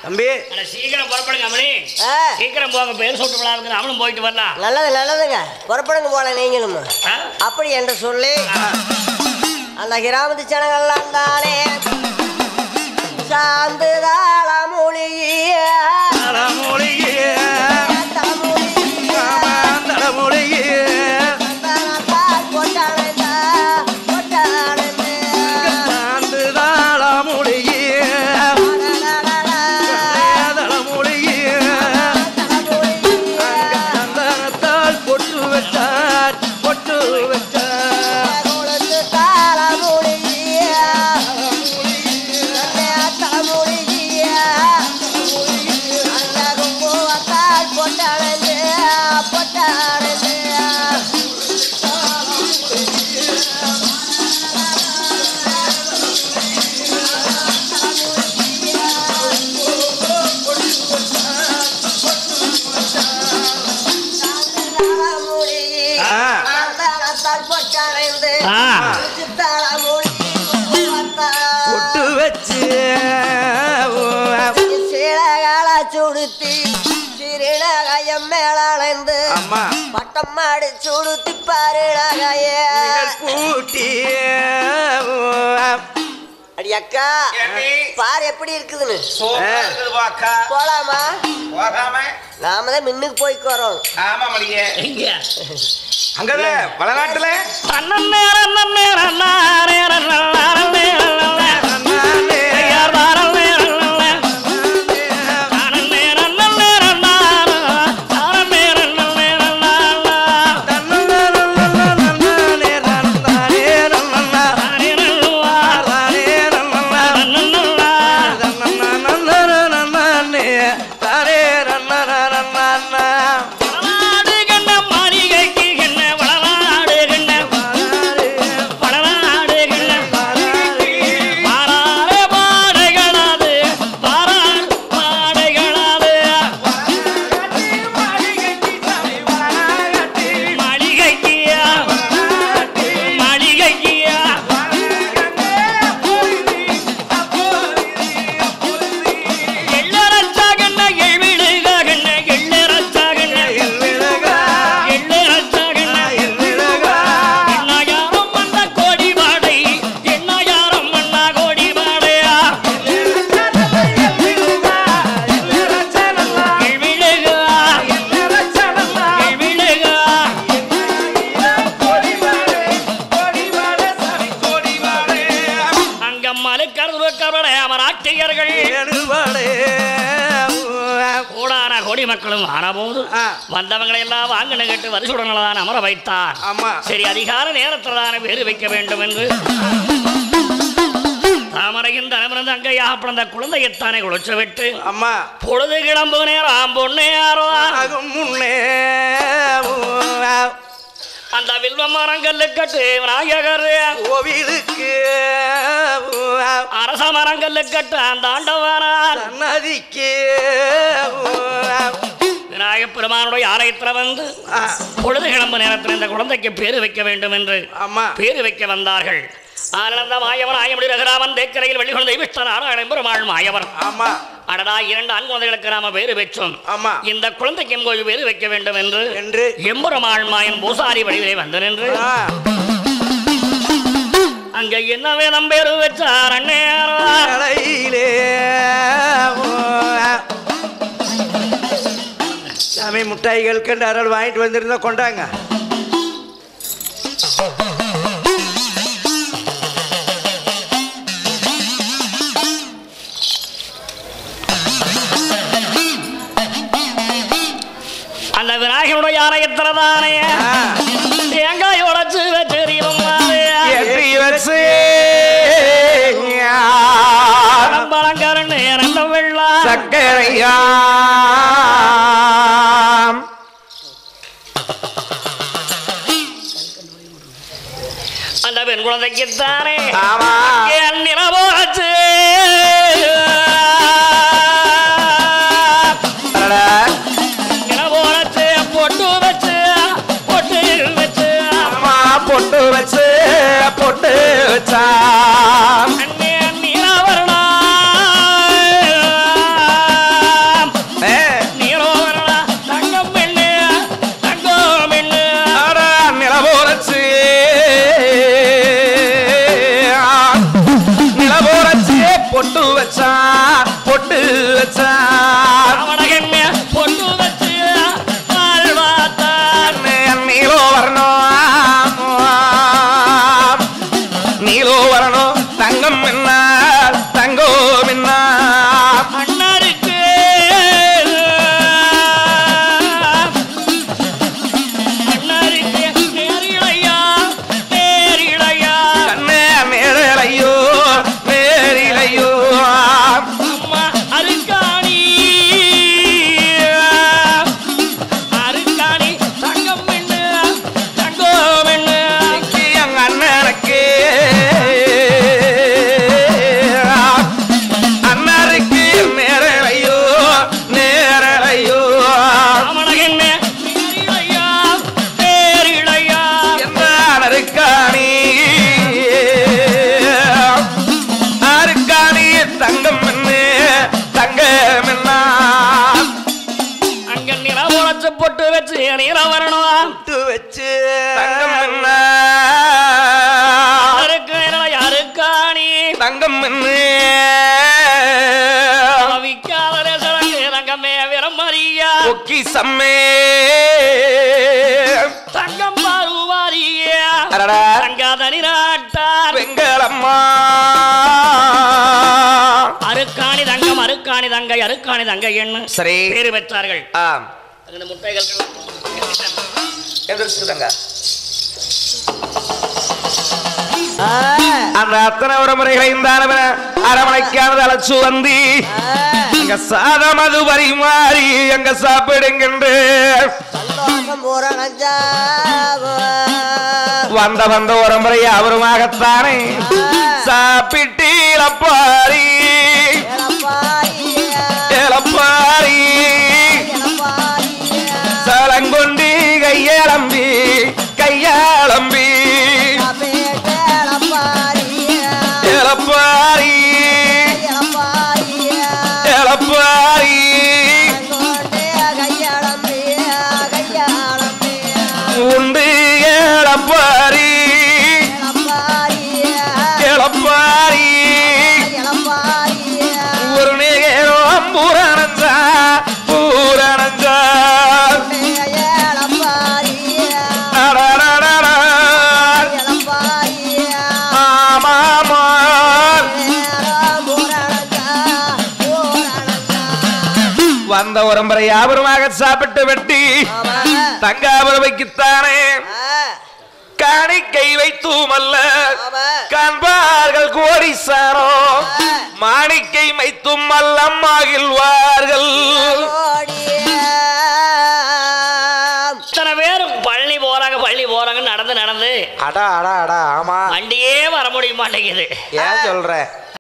தம்பி அட சீக்கிரம் புறப்படுங்க அம்மணி ஆ, சீக்கிரம் போங்க பேர் சொல்லிட்டு விழாவுக்கு அவனும் போயிட்டு வரலாம் நல்லது நல்லதுங்க புறப்படுங்க போல நீங்களும் ஆ? அப்படி என்று சொல்லி அந்த கிராமத்து ஜனங்கள்லாம் தானே சாந்து தாள மொழிய தலமுடியே தமிழிய தலமுடியே கொட்டானந்தா கொட்டானந்தா சாந்து தாளமுடியே தலமுடியே சந்தனத்தால் பொட்டு வச்சார் பொட்டு வச்சார் ஆ. ஆ. பொட்டு வச்சு சீழகால சுடுத்தி சிறுநகையம் மேலடைந்து அம்மா பட்டம் மாடி சுடுத்தி பாருநகைய பூட்டி அடி அக்கா ஏண்டி? பாரு எப்படி இருக்குதுன்னு சூப்பரா இருக்குது பாக்கா. போலாமா போகாம? நாம தான் மின்னுக்கு போய்க்கு வரோம் ஆமா மளிகை. எங்க அங்கதான் பலநாட்டுல அண்ணன் நேரம் அண்ணன் நேரம் நாரே ரன்னல் நாரல் நேரல் நல்ல. ஐயார் வாரல் நேரல் நல்ல. அண்ணன் நேரம் அண்ணன் நேரம் நாரல். நாரல் நேரல் நல்ல நேரல் நல்ல. நாரே நல்லுவா. அண்ணன் நல்லா. வளநாடு கண்ண மாளிகைக்கு கண்ண வளநாடு கண்ண வளநாடு கண்ண பாராளே பாடைகளாது பாராள் பாடைகளாது மாளிகைக்கியா மாளிகைக்கியா எள்ளரச்சா கண்ண எழ்விடுக கண்ண எள்ளரச்சா கண்ண எள்ளரச்சா கண்ண எண்ணாயிரம் மண்ண கோடி வாடை எண்ணாயிரம் மண்ணா கோடி வாடையா எழ்விடுக எழ்விடுக அங்க மலுக்கருது கருட அமராட்சியர்கள் கூடான கோடி மக்களும் ஆனபோது ஆ. வந்தவங்களை எல்லாம் வாங்கின கேட்டு வரிசுடனதான் அமர வைத்தார் ஆமா சரி அதிகார நேரத்தில் தானே வேறு வைக்க வேண்டும் என்று தாமரையின் தலைமிருந்து அங்கையாக பிறந்த குழந்தையத்தானே குளிச்சு விட்டு அம்மா பொழுது கிளம்பு நேரம் பொன்னேரோ ஆகும் முன்னே அந்த வில்வ மரங்கல்லு கட்டு விநாயகர் கோவிலுக்கு அரச மரங்கல்லு கட்டு அந்த ஆண்டவனார் நதிக்கு விநாயகப் பெருமானுடைய ஆலயத்தில் வந்து பொழுது கிளம்பு நேரத்தில் இந்த குழந்தைக்கு பேரு வைக்க வேண்டும் என்று ஆமா பேரு வைக்க வந்தார்கள் ஆனந்த மாயவன் ஆயமுடி ரகுராமன் தேக்கரையில் வெளிக்கொண்ட தெய்விஷ்ட நாராயணன் பெருமாள் மாயவர் ஆமா அடடா இரண்டு ஆண் குழந்தைகளுக்கு நாம பேரு வச்சோம் ஆமா இந்த குழந்தைக்கு போய் பேரு வைக்க வேண்டும் என்று என்று எம்பெருமாள் மாயன் பூசாரி வடிவிலே வந்து நின்று ஆ, அங்க என்ன வேதம் பேரு வச்சார் அண்ணேரா கலையிலே சாமி முட்டாய்கள் கண்டு அருள் வாங்கிட்டு வந்திருந்தா கொண்டாங்க அந்த விநாயகனுடைய ஆலயத்தில் தானே ஆ, தேங்காய் உடைச்சு வச்சிருவோம் ஏற்றி வச்சு பழங்கரண்டு இறந்த வெள்ளம் சக்கரையாம் அந்த பெண் குழந்தைக்குத்தானே ஆமா என் நிறமாச்சு அடடா. நிறமோலச்சு பொட்டு வச்சு பொட்டு வச்சு அம்மா பொட்டு வச்சு பொட்டு வச்சா அண்ணே நீராவரணா வச்சு தங்கம் என்ன யாருக்கு என்னடா யாருக்காணி தங்கம் என்ன விக்காத சடங்கு ரங்கமே விரமரியா கொக்கி சம்மே தங்கம் பாருவாரியா அடடா தங்காதனி நாட்டார் வெங்கலம்மா அருக்காணி தங்கம் அருக்காணி தங்கை அருக்காணி தங்கை என்ன சரி பேரு பெற்றார்கள் ஆம் இந்த முட்டைகள் எந்திரிச்சுக்கங்க ஆ, அந்த அத்தனை ஒரு முறைகளை இருந்தானவன அரவணைக்கானது அழைச்சு வந்து ஆ, எங்க சாதம் அது பரிமாறி எங்க சாப்பிடுங்கின்ற சந்தோஷம் பூரணஞ்சாகும் வந்த வந்த ஒரு முறை அவருமாகத்தானே சாப்பிட்டு இளப்பாரி எடப்பாடியா, இளப்பாரி எடப்பாடியா, சலங்கொண்டு கையளம்பி கையாளம்பி கபேட்ட எடப்பாடியா, இளப்பாரி எடப்பாடியா, இளப்பாரி அங்கோட்டே கையாளம்பியா, கையாளம்பியா, உண்டு இளப்பாரி எடப்பாடியா, இளப்பாரி எடப்பாடியா, ஒரு நேரம் பூரணஞ்சா பூரணஞ்சா எடப்பாடியா, அடடடடா. எடப்பாடியா, ஆமாமா நேரம் பூரணஞ்சா, பூரணஞ்சா. வந்த உரம்பரை யாபரமாக சாப்பிட்டு வெட்டி ஆமா. தங்காபுரவைக்குத்தானே ஆ, காணிக்கை வைத்துமல்ல ஆமா. காண்பார்கள் கோடிசாரோ மாணிக்கை மைத்தும் அல்லம் மகிழ்வார்கள் ஓடியாம். இத்தனை பேரும் பழனி போறாங்க பழனி போறாங்க நடந்து நடந்து அடா அடா அடா ஆமா வண்டியே வர முடிய மாட்டேங்குது ஏன் சொல்ற